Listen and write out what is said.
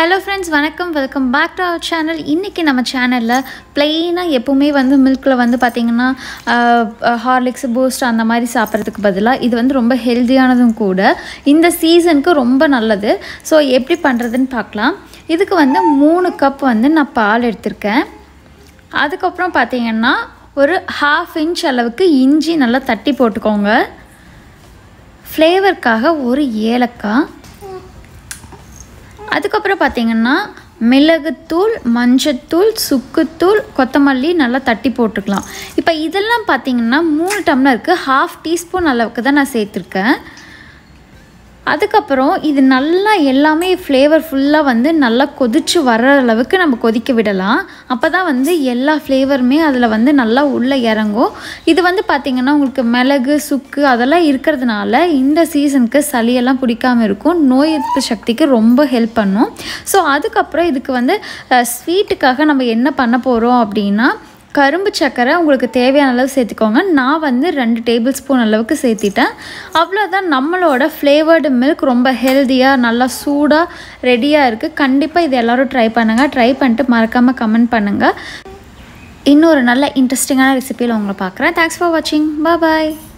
hello friends வணக்கம் welcome back to our channel இன்றைக்கி நம்ம சேனலில் ப்ளெயினாக எப்போவுமே வந்து மில்கில் வந்து பார்த்திங்கன்னா ஹார்லிக்ஸ் பூஸ்ட் அந்த மாதிரி சாப்பிட்றதுக்கு பதிலாக இது வந்து ரொம்ப ஹெல்த்தியானதும் கூட இந்த சீசனுக்கு ரொம்ப நல்லது ஸோ எப்படி பண்ணுறதுன்னு பார்க்கலாம் இதுக்கு வந்து மூணு கப் வந்து நான் பால் எடுத்திருக்கேன் அதுக்கப்புறம் பார்த்திங்கன்னா ஒரு ஹாஃப் இன்ச் அளவுக்கு இஞ்சி நல்லா தட்டி போட்டுக்கோங்க ஃப்ளேவருக்காக ஒரு ஏலக்காய் அதுக்கப்புறம் பார்த்திங்கன்னா மிளகுத்தூள் மஞ்சத்தூள் சுக்குத்தூள் கொத்தமல்லி நல்லா தட்டி போட்டுக்கலாம் இப்போ இதெல்லாம் பார்த்திங்கன்னா மூணு டம்ளருக்கு ஹாஃப் டீஸ்பூன் அளவுக்கு தான் நான் சேர்த்துருக்கேன் அதுக்கப்புறம் இது நல்லா எல்லாமே ஃப்ளேவர் ஃபுல்லாக வந்து நல்லா கொதிச்சு வர்ற அளவுக்கு நம்ம கொதிக்க விடலாம் அப்போ தான் வந்து எல்லா ஃப்ளேவருமே அதில் வந்து நல்லா உள்ளே இறங்கும் இது வந்து பார்த்திங்கன்னா உங்களுக்கு மிளகு சுக்கு அதெல்லாம் இருக்கிறதுனால இந்த சீசனுக்கு சளியெல்லாம் பிடிக்காமல் இருக்கும் நோய் எதிர்ப்பு சக்திக்கு ரொம்ப ஹெல்ப் பண்ணும் ஸோ அதுக்கப்புறம் இதுக்கு வந்து ஸ்வீட்டுக்காக நம்ம என்ன பண்ண போகிறோம் அப்படின்னா கரும்பு சர்க்கரை உங்களுக்கு தேவையான அளவு சேர்த்துக்கோங்க நான் வந்து ரெண்டு டேபிள் ஸ்பூன் அளவுக்கு சேர்த்திட்டேன் அவ்வளோதான் நம்மளோட ஃப்ளேவர்டு மில்க் ரொம்ப ஹெல்த்தியாக நல்லா சூடாக ரெடியாக இருக்குது கண்டிப்பாக இது எல்லோரும் ட்ரை பண்ணுங்கள் ட்ரை பண்ணிட்டு மறக்காமல் கமெண்ட் பண்ணுங்கள் இன்னொரு நல்ல இன்ட்ரெஸ்டிங்கான ரெசிபியில் உங்களை பார்க்குறேன் தேங்க்ஸ் ஃபார் வாட்சிங் பாய்